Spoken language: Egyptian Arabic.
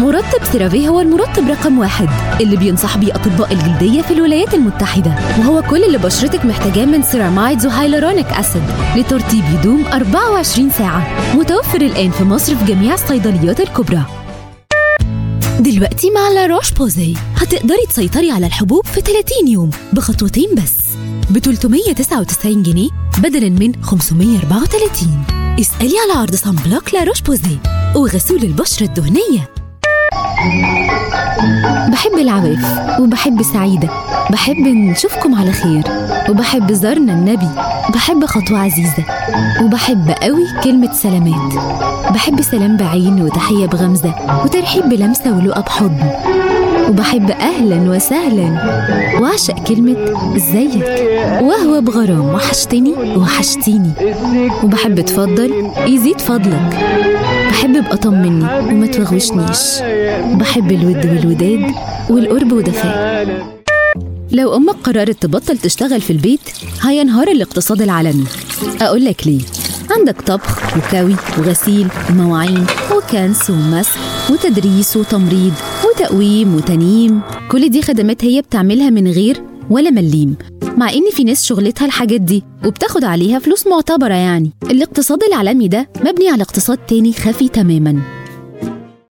مرطب سيرافي هو المرطب رقم واحد اللي بينصح بيه أطباء الجلدية في الولايات المتحدة وهو كل اللي بشرتك محتاجاه من سيرامايدز وهايلورونيك أسيد لترطيب يدوم 24 ساعة متوفر الآن في مصر في جميع الصيدليات الكبرى دلوقتي مع لا روش بوزي هتقدري تسيطري على الحبوب في 30 يوم بخطوتين بس ب 399 جنيه بدلا من 534 اسألي على عرض صن بلوك لا روش بوزي وغسول البشرة الدهنية بحب العواف وبحب سعيدة بحب نشوفكم على خير وبحب زارنا النبي بحب خطوة عزيزة وبحب قوي كلمة سلامات بحب سلام بعين وتحية بغمزة وترحيب بلمسة ولقى بحضن وبحب أهلا وسهلا وأعشق كلمة ازيك وهو بغرام وحشتني وحشتيني وبحب تفضل يزيد فضلك بحب ابقى طمني وما توغوشنيش بحب الود والوداد والقرب ودفاء لو أمك قررت تبطل تشتغل في البيت هينهار الاقتصاد العالمي أقول لك ليه عندك طبخ وكوي وغسيل ومواعين وكنس ومسح وتدريس وتمريض وتقويم وتنييم كل دي خدمات هي بتعملها من غير ولا مليم مع ان في ناس شغلتها الحاجات دي وبتاخد عليها فلوس معتبرة يعني الاقتصاد العالمي ده مبني على اقتصاد تاني خفي تماما